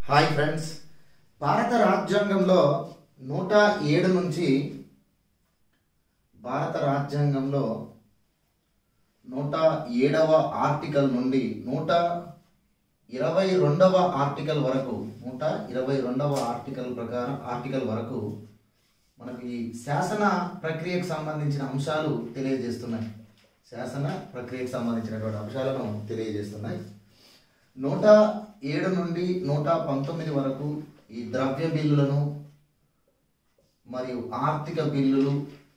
hi friends భారత రాజ్యాంగంలో నూట ఏడు నుంచి భారత రాజ్యాంగంలో నూట ఏడవ ఆర్టికల్ నుండి నూట ఇరవై రెండవ ఆర్టికల్ వరకు నూట ఇరవై రెండవ ఆర్టికల్ ప్రకారం ఆర్టికల్ వరకు మనకు ఈ శాసన ప్రక్రియకు సంబంధించిన అంశాలు తెలియజేస్తున్నాయి శాసన ప్రక్రియకు సంబంధించినటువంటి అంశాలను తెలియజేస్తున్నాయి నూట ఏడు నుండి నూట పంతొమ్మిది వరకు ఈ ద్రవ్య బిల్లులను మరియు ఆర్థిక బిల్లులు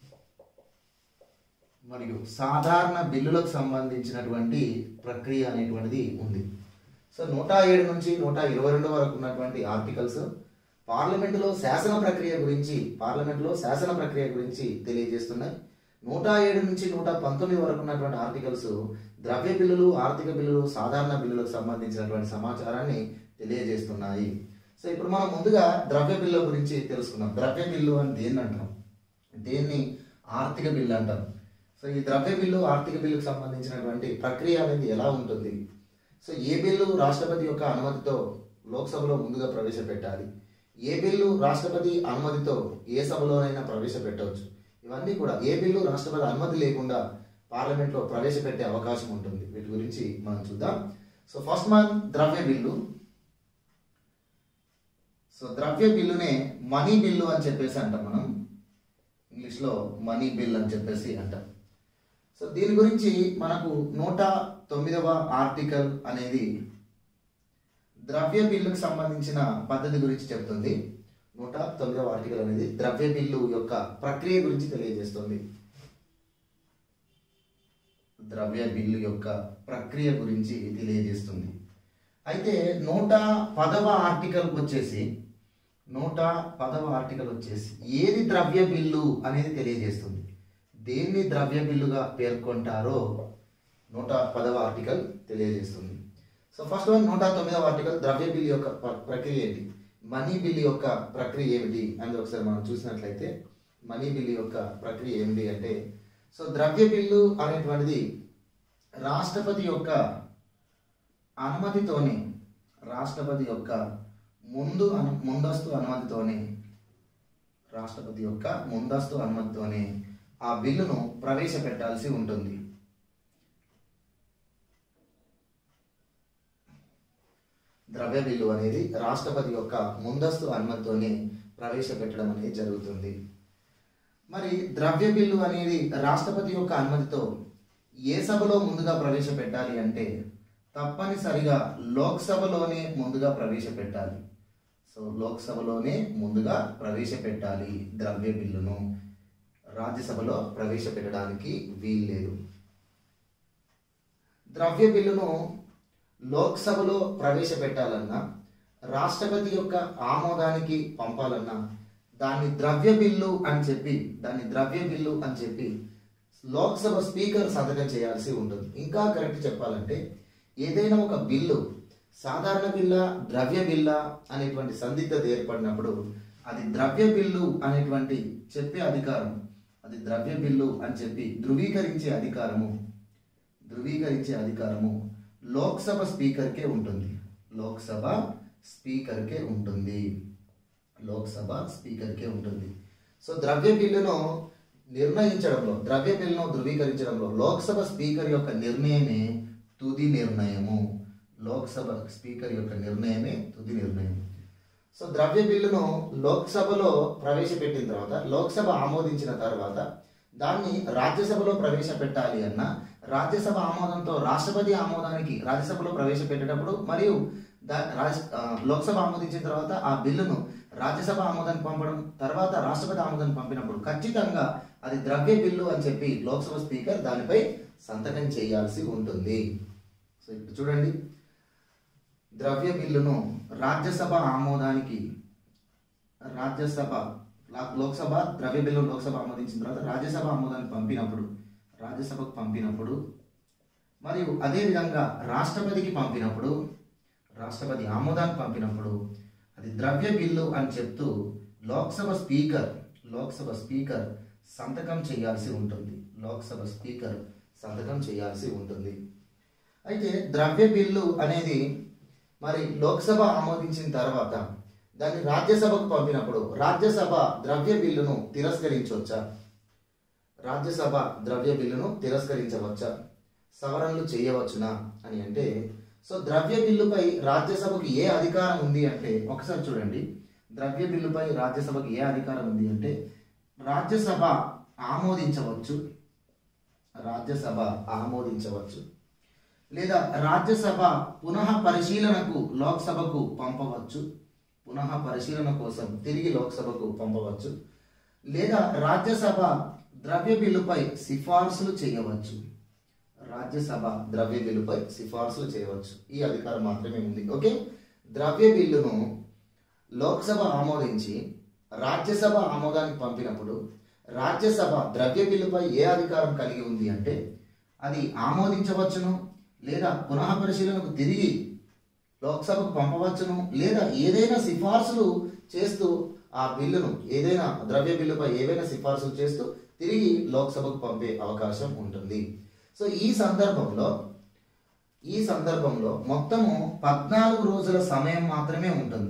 మరియు సాధారణ బిల్లులకు సంబంధించినటువంటి ప్రక్రియ అనేటువంటిది ఉంది సో నూట ఏడు నుంచి నూట ఇరవై రెండు వరకు ఉన్నటువంటి ఆర్టికల్స్ పార్లమెంటులో శాసన ప్రక్రియ గురించి పార్లమెంటులో శాసన ప్రక్రియ గురించి తెలియజేస్తున్నాయి నూట ఏడు నుంచి నూట పంతొమ్మిది వరకు ఉన్నటువంటి ఆర్టికల్స్ ద్రవ్య బిల్లులు ఆర్థిక బిల్లులు సాధారణ బిల్లులకు సంబంధించినటువంటి సమాచారాన్ని తెలియజేస్తున్నాయి సో ఇప్పుడు మనం ముందుగా ద్రవ్య బిల్లు గురించి తెలుసుకుందాం ద్రవ్య బిల్లు అని దేన్ని అంటాం దేన్ని ఆర్థిక బిల్లు అంటాం సో ఈ ద్రవ్య బిల్లు ఆర్థిక బిల్లుకు సంబంధించినటువంటి ప్రక్రియ అనేది ఎలా ఉంటుంది సో ఏ బిల్లు రాష్ట్రపతి యొక్క అనుమతితో లోక్సభలో ముందుగా ప్రవేశపెట్టాలి ఏ బిల్లు రాష్ట్రపతి అనుమతితో ఏ సభలోనైనా ప్రవేశపెట్టవచ్చు ఇవన్నీ కూడా ఏ బిల్లు రాష్ట్రపతి అనుమతి లేకుండా పార్లమెంట్లో ప్రవేశపెట్టే అవకాశం ఉంటుంది వీటి గురించి మనం చూద్దాం సో ఫస్ట్ మనం ద్రవ్య బిల్లు సో ద్రవ్య బిల్లునే మనీ బిల్లు అని చెప్పేసి అంటాం మనం ఇంగ్లీష్లో మనీ బిల్ అని చెప్పేసి అంటాం సో దీని గురించి మనకు నూట తొమ్మిదవ ఆర్టికల్ అనేది ద్రవ్య బిల్లుకు సంబంధించిన పద్ధతి గురించి చెప్తుంది నూట తొమ్మిదవ ఆర్టికల్ అనేది ద్రవ్య బిల్లు యొక్క ప్రక్రియ గురించి తెలియజేస్తుంది ద్రవ్య బిల్లు యొక్క ప్రక్రియ గురించి తెలియజేస్తుంది అయితే నూట పదవ ఆర్టికల్ వచ్చేసి నూట పదవ ఆర్టికల్ వచ్చేసి ఏది ద్రవ్య బిల్లు అనేది తెలియజేస్తుంది దేన్ని ద్రవ్య బిల్లుగా పేర్కొంటారో నూట పదవ ఆర్టికల్ తెలియజేస్తుంది సో ఫస్ట్ వన్ నూట తొమ్మిదవ ఆర్టికల్ ద్రవ్య బిల్లు యొక్క ప్ర- ప్రక్రియ ఏంటి మనీ బిల్ యొక్క ప్రక్రియ ఏమిటి అనేది ఒకసారి మనం చూసినట్లయితే మనీ బిల్ యొక్క ప్రక్రియ ఏమిటి అంటే సో ద్రవ్య బిల్లు అనేటువంటిది రాష్ట్రపతి యొక్క అనుమతితోనే రాష్ట్రపతి యొక్క ముందు అను ముందస్తు అనుమతితోనే రాష్ట్రపతి యొక్క ముందస్తు అనుమతితోనే ఆ బిల్లును ప్రవేశపెట్టాల్సి ఉంటుంది ద్రవ్య బిల్లు అనేది రాష్ట్రపతి యొక్క ముందస్తు అనుమతితోనే ప్రవేశపెట్టడం అనేది జరుగుతుంది మరి ద్రవ్య బిల్లు అనేది రాష్ట్రపతి యొక్క అనుమతితో ఏ సభలో ముందుగా ప్రవేశపెట్టాలి అంటే తప్పనిసరిగా లోక్సభలోనే ముందుగా ప్రవేశపెట్టాలి సో లోక్సభలోనే ముందుగా ప్రవేశపెట్టాలి ద్రవ్య బిల్లును రాజ్యసభలో ప్రవేశపెట్టడానికి వీల్లేదు ద్రవ్య బిల్లును లోక్సభలో ప్రవేశపెట్టాలన్నా రాష్ట్రపతి యొక్క ఆమోదానికి పంపాలన్నా దాన్ని ద్రవ్య బిల్లు అని చెప్పి దాన్ని ద్రవ్య బిల్లు అని చెప్పి లోక్సభ స్పీకర్ సంతకం చేయాల్సి ఉంటుంది ఇంకా కరెక్ట్ చెప్పాలంటే ఏదైనా ఒక బిల్లు సాధారణ బిల్లా ద్రవ్య బిల్లా అనేటువంటి సందిగ్ధత ఏర్పడినప్పుడు అది ద్రవ్య బిల్లు అనేటువంటి చెప్పే అధికారం అది ద్రవ్య బిల్లు అని చెప్పి ధృవీకరించే అధికారము ధృవీకరించే అధికారము లోక్సభ స్పీకర్కే ఉంటుంది లోక్సభ స్పీకర్కే ఉంటుంది లోక్సభ స్పీకర్కే ఉంటుంది సో ద్రవ్య బిల్లును నిర్ణయించడంలో ద్రవ్య బిల్లును ధృవీకరించడంలో లోక్సభ స్పీకర్ యొక్క నిర్ణయమే తుది నిర్ణయము లోక్సభ స్పీకర్ యొక్క నిర్ణయమే తుది నిర్ణయం సో ద్రవ్య బిల్లును లోక్సభలో ప్రవేశపెట్టిన తర్వాత లోక్సభ ఆమోదించిన తర్వాత దాన్ని రాజ్యసభలో ప్రవేశపెట్టాలి అన్న రాజ్యసభ ఆమోదంతో రాష్ట్రపతి ఆమోదానికి రాజ్యసభలో ప్రవేశపెట్టేటప్పుడు మరియు దా రాజ్ ఆ, లోక్సభ ఆమోదించిన తర్వాత ఆ బిల్లును రాజ్యసభ ఆమోదానికి పంపడం తర్వాత రాష్ట్రపతి ఆమోదానికి పంపినప్పుడు ఖచ్చితంగా అది ద్రవ్య బిల్లు అని చెప్పి లోక్సభ స్పీకర్ దానిపై సంతకం చేయాల్సి ఉంటుంది సో ఇప్పుడు చూడండి ద్రవ్య బిల్లును రాజ్యసభ ఆమోదానికి రాజ్యసభ లా- లోక్సభ ద్రవ్య బిల్లు లోక్సభ ఆమోదించిన తర్వాత రాజ్యసభ ఆమోదానికి పంపినప్పుడు రాజ్యసభకు పంపినప్పుడు మరియు అదేవిధంగా రాష్ట్రపతికి పంపినప్పుడు రాష్ట్రపతి ఆమోదానికి పంపినప్పుడు అది ద్రవ్య బిల్లు అని చెప్తూ లోక్సభ స్పీకర్ లోక్సభ స్పీకర్ సంతకం చేయాల్సి ఉంటుంది లోక్సభ స్పీకర్ సంతకం చేయాల్సి ఉంటుంది అయితే ద్రవ్య బిల్లు అనేది మరి లోక్సభ ఆమోదించిన తర్వాత దాన్ని రాజ్యసభకు పంపినప్పుడు రాజ్యసభ ద్రవ్య బిల్లును తిరస్కరించవచ్చా రాజ్యసభ ద్రవ్య బిల్లును తిరస్కరించవచ్చా సవరణలు చేయవచ్చునా అని అంటే సో ద్రవ్య బిల్లుపై రాజ్యసభకు ఏ అధికారం ఉంది అంటే ఒకసారి చూడండి ద్రవ్య బిల్లుపై రాజ్యసభకు ఏ అధికారం ఉంది అంటే రాజ్యసభ ఆమోదించవచ్చు రాజ్యసభ ఆమోదించవచ్చు లేదా రాజ్యసభ పునః పరిశీలనకు లోక్సభకు పంపవచ్చు పునః పరిశీలన కోసం తిరిగి లోక్సభకు పంపవచ్చు లేదా రాజ్యసభ ద్రవ్య బిల్లుపై సిఫార్సులు చేయవచ్చు రాజ్యసభ ద్రవ్య బిల్లుపై సిఫార్సులు చేయవచ్చు ఈ అధికారం మాత్రమే ఉంది ఓకే ద్రవ్య బిల్లును లోక్సభ ఆమోదించి రాజ్యసభ ఆమోదానికి పంపినప్పుడు రాజ్యసభ ద్రవ్య బిల్లుపై ఏ అధికారం కలిగి ఉంది అంటే అది ఆమోదించవచ్చును లేదా పునః పరిశీలనకు తిరిగి లోక్సభకు పంపవచ్చును లేదా ఏదైనా సిఫార్సులు చేస్తూ ఆ బిల్లును ఏదైనా ద్రవ్య బిల్లుపై ఏవైనా సిఫార్సులు చేస్తూ తిరిగి లోక్సభకు పంపే అవకాశం ఉంటుంది సో ఈ సందర్భంలో ఈ సందర్భంలో మొత్తము పద్నాలుగు రోజుల సమయం మాత్రమే ఉంటుంది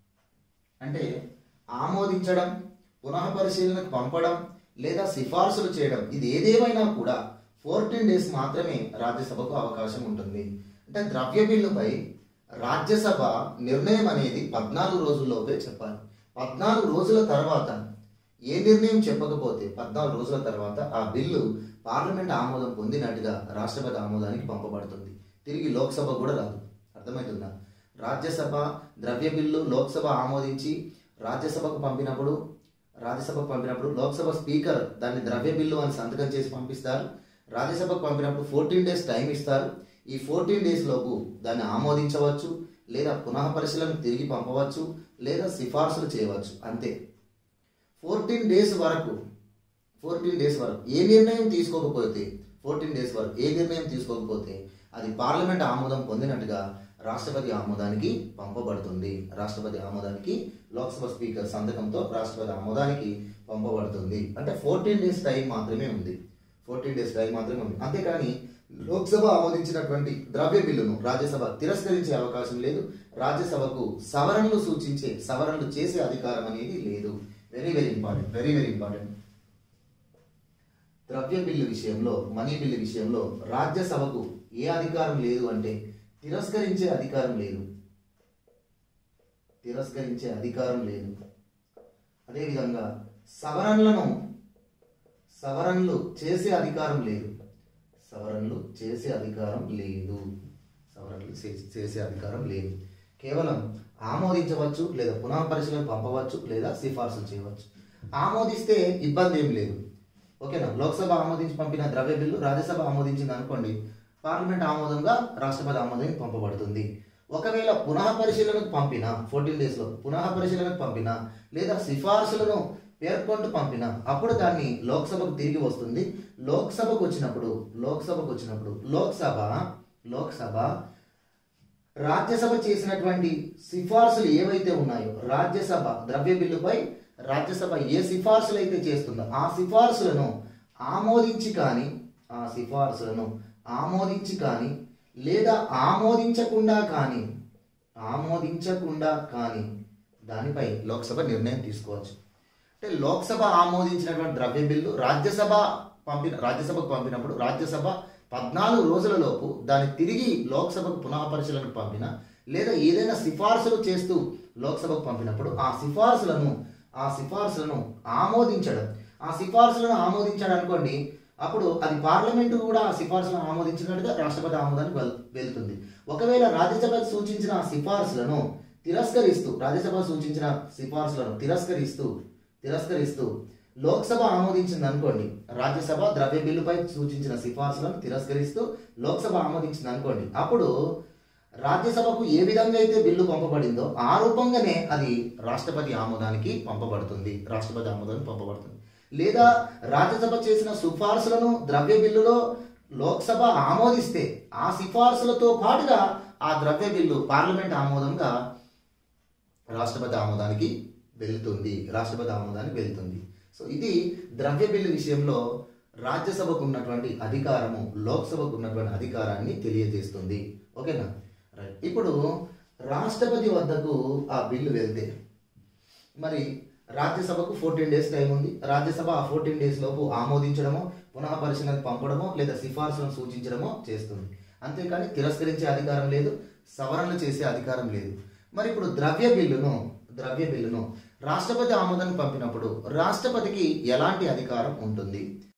అంటే ఆమోదించడం పునః పరిశీలనకు పంపడం లేదా సిఫార్సులు చేయడం ఇది ఏదేమైనా కూడా ఫోర్టీన్ డేస్ మాత్రమే రాజ్యసభకు అవకాశం ఉంటుంది అంటే ద్రవ్య బిల్లుపై రాజ్యసభ నిర్ణయం అనేది పద్నాలుగు రోజుల్లోపే చెప్పాలి పద్నాలుగు రోజుల తర్వాత ఏ నిర్ణయం చెప్పకపోతే పద్నాలుగు రోజుల తర్వాత ఆ బిల్లు పార్లమెంట్ ఆమోదం పొందినట్టుగా రాష్ట్రపతి ఆమోదానికి పంపబడుతుంది తిరిగి లోక్సభ కూడా రాదు అర్థమవుతుందా రాజ్యసభ ద్రవ్య బిల్లు లోక్సభ ఆమోదించి రాజ్యసభకు పంపినప్పుడు రాజ్యసభకు పంపినప్పుడు లోక్సభ స్పీకర్ దాన్ని ద్రవ్య బిల్లు అని సంతకం చేసి పంపిస్తారు రాజ్యసభకు పంపినప్పుడు ఫోర్టీన్ డేస్ టైం ఇస్తారు ఈ ఫోర్టీన్ డేస్ లోపు దాన్ని ఆమోదించవచ్చు లేదా పునః పరిశీలనకు తిరిగి పంపవచ్చు లేదా సిఫార్సులు చేయవచ్చు అంతే ఫోర్టీన్ డేస్ వరకు ఫోర్టీన్ డేస్ వరకు ఏ నిర్ణయం తీసుకోకపోతే ఫోర్టీన్ డేస్ వరకు ఏ నిర్ణయం తీసుకోకపోతే అది పార్లమెంట్ ఆమోదం పొందినట్టుగా రాష్ట్రపతి ఆమోదానికి పంపబడుతుంది రాష్ట్రపతి ఆమోదానికి లోక్సభ స్పీకర్ సంతకంతో రాష్ట్రపతి ఆమోదానికి పంపబడుతుంది అంటే ఫోర్టీన్ డేస్ టైం మాత్రమే ఉంది ఫోర్టీన్ డేస్ టైం మాత్రమే ఉంది అంతేకాని లోక్సభ ఆమోదించినటువంటి ద్రవ్య బిల్లును రాజ్యసభ తిరస్కరించే అవకాశం లేదు రాజ్యసభకు సవరణలు సూచించే సవరణలు చేసే అధికారం అనేది లేదు very very important very very important ద్రవ్య బిల్లు విషయంలో మనీ బిల్లు విషయంలో రాజ్యసభకు ఏ అధికారం లేదు అంటే తిరస్కరించే అధికారం లేదు తిరస్కరించే అధికారం లేదు అదేవిధంగా సవరణలను సవరణలు చేసే అధికారం లేదు సవరణలు చేసే అధికారం లేదు సవరణలు చే- చేసే అధికారం లేదు కేవలం ఆమోదించవచ్చు లేదా పునః పరిశీలన పంపవచ్చు లేదా సిఫార్సులు చేయవచ్చు ఆమోదిస్తే ఇబ్బంది ఏం లేదు ఓకేనా లోక్సభ ఆమోదించి పంపిన ద్రవ్య బిల్లు రాజ్యసభ ఆమోదించింది అనుకోండి పార్లమెంట్ ఆమోదంగా రాష్ట్రపతి ఆమోదానికి పంపబడుతుంది ఒకవేళ పునః పరిశీలనకు పంపిన ఫోర్టీన్ డేస్ లో పునః పరిశీలనకు పంపిన లేదా సిఫార్సులను పేర్కొంటూ పంపిన అప్పుడు దాన్ని లోక్సభకు తిరిగి వస్తుంది లోక్సభకు వచ్చినప్పుడు లోక్సభకు వచ్చినప్పుడు లోక్సభ లోక్సభ రాజ్యసభ చేసినటువంటి సిఫార్సులు ఏవైతే ఉన్నాయో రాజ్యసభ ద్రవ్య బిల్లుపై రాజ్యసభ ఏ సిఫార్సులు అయితే చేస్తుందో ఆ సిఫార్సులను ఆమోదించి కానీ ఆ సిఫార్సులను ఆమోదించి కానీ లేదా ఆమోదించకుండా కానీ ఆమోదించకుండా కానీ దానిపై లోక్సభ నిర్ణయం తీసుకోవచ్చు అంటే లోక్సభ ఆమోదించినటువంటి ద్రవ్య బిల్లు రాజ్యసభ పంపిన రాజ్యసభకు పంపినప్పుడు రాజ్యసభ పద్నాలుగు రోజుల లోపు దాన్ని తిరిగి లోక్సభకు పునః పరిశీలనకు పంపిన లేదా ఏదైనా సిఫార్సులు చేస్తూ లోక్సభకు పంపినప్పుడు ఆ సిఫార్సులను ఆ సిఫార్సులను ఆమోదించడం ఆ సిఫార్సులను ఆమోదించాడు అనుకోండి అప్పుడు అది పార్లమెంటు కూడా ఆ సిఫార్సులను ఆమోదించినట్టుగా రాష్ట్రపతి ఆమోదానికి వెల్- వెళ్తుంది ఒకవేళ రాజ్యసభ సూచించిన ఆ సిఫార్సులను తిరస్కరిస్తూ రాజ్యసభ సూచించిన సిఫార్సులను తిరస్కరిస్తూ తిరస్కరిస్తూ లోక్సభ ఆమోదించింది అనుకోండి రాజ్యసభ ద్రవ్య బిల్లుపై సూచించిన సిఫార్సులను తిరస్కరిస్తూ లోక్సభ ఆమోదించింది అనుకోండి అప్పుడు రాజ్యసభకు ఏ విధంగా అయితే బిల్లు పంపబడిందో ఆ రూపంగానే అది రాష్ట్రపతి ఆమోదానికి పంపబడుతుంది రాష్ట్రపతి ఆమోదానికి పంపబడుతుంది లేదా రాజ్యసభ చేసిన సిఫార్సులను ద్రవ్య బిల్లులో లోక్సభ ఆమోదిస్తే ఆ సిఫార్సులతో పాటుగా ఆ ద్రవ్య బిల్లు పార్లమెంట్ ఆమోదంగా రాష్ట్రపతి ఆమోదానికి వెళ్తుంది రాష్ట్రపతి ఆమోదానికి వెళ్తుంది సో ఇది ద్రవ్య బిల్లు విషయంలో రాజ్యసభకు ఉన్నటువంటి అధికారము లోక్సభకు ఉన్నటువంటి అధికారాన్ని తెలియజేస్తుంది ఓకేనా రైట్ ఇప్పుడు రాష్ట్రపతి వద్దకు ఆ బిల్లు వెళ్తే మరి రాజ్యసభకు ఫోర్టీన్ డేస్ టైం ఉంది రాజ్యసభ ఆ ఫోర్టీన్ డేస్ లోపు ఆమోదించడమో పునః పరిశీలనకు పంపడమో లేదా సిఫార్సులను సూచించడమో చేస్తుంది అంతేకాని తిరస్కరించే అధికారం లేదు సవరణలు చేసే అధికారం లేదు మరి ఇప్పుడు ద్రవ్య బిల్లును ద్రవ్య బిల్లును రాష్ట్రపతి ఆమోదానికి పంపినప్పుడు రాష్ట్రపతికి ఎలాంటి అధికారం ఉంటుంది